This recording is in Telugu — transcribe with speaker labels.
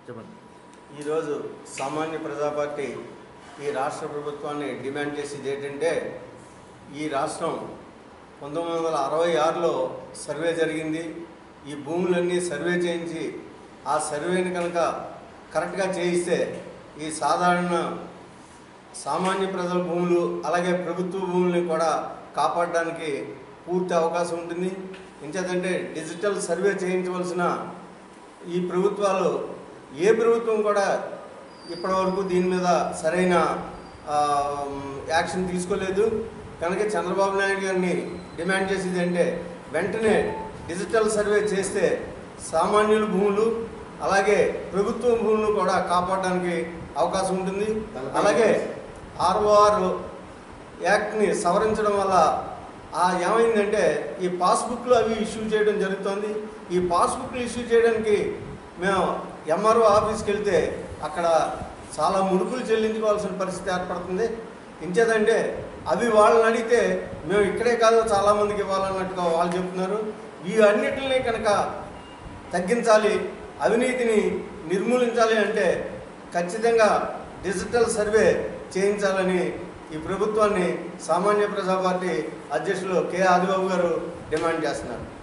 Speaker 1: చెప్పండి
Speaker 2: ఈరోజు సామాన్య ప్రజా పార్టీ ఈ రాష్ట్ర ప్రభుత్వాన్ని డిమాండ్ చేసేది ఏంటంటే ఈ రాష్ట్రం పంతొమ్మిది వందల అరవై ఆరులో సర్వే జరిగింది ఈ భూములన్నీ సర్వే చేయించి ఆ సర్వేని కనుక కరెక్ట్గా చేయిస్తే ఈ సాధారణ సామాన్య ప్రజల భూములు అలాగే ప్రభుత్వ భూముల్ని కూడా కాపాడడానికి పూర్తి అవకాశం ఉంటుంది ఎంచేతంటే డిజిటల్ సర్వే చేయించవలసిన ఈ ప్రభుత్వాలు ఏ ప్రభుత్వం కూడా ఇప్పటివరకు దీని మీద సరైన ఆ, యాక్షన్ తీసుకోలేదు కనుక చంద్రబాబు నాయుడు గారిని డిమాండ్ చేసేది అంటే వెంటనే డిజిటల్ సర్వే చేస్తే సామాన్యుల భూములు అలాగే ప్రభుత్వ భూములు కూడా కాపాడడానికి అవకాశం ఉంటుంది అలాగే ఆర్ఓఆర్ యాక్ట్ని సవరించడం వల్ల ఆ ఏమైందంటే ఈ పాస్బుక్లు అవి ఇష్యూ చేయడం జరుగుతుంది ఈ పాస్బుక్లు ఇష్యూ చేయడానికి మేము ఎంఆర్ఓ ఆఫీస్కి వెళ్తే అక్కడ చాలా ముడుపులు చెల్లించుకోవాల్సిన పరిస్థితి ఏర్పడుతుంది ఇంచేదంటే అవి వాళ్ళని అడిగితే మేము ఇక్కడే కాదు చాలామందికి ఇవ్వాలన్నట్టుగా వాళ్ళు చెప్తున్నారు ఈ అన్నిటిని కనుక తగ్గించాలి అవినీతిని నిర్మూలించాలి అంటే ఖచ్చితంగా డిజిటల్ సర్వే చేయించాలని ఈ ప్రభుత్వాన్ని సామాన్య ప్రజా పార్టీ అధ్యక్షులు కె ఆదిబాబు గారు డిమాండ్ చేస్తున్నారు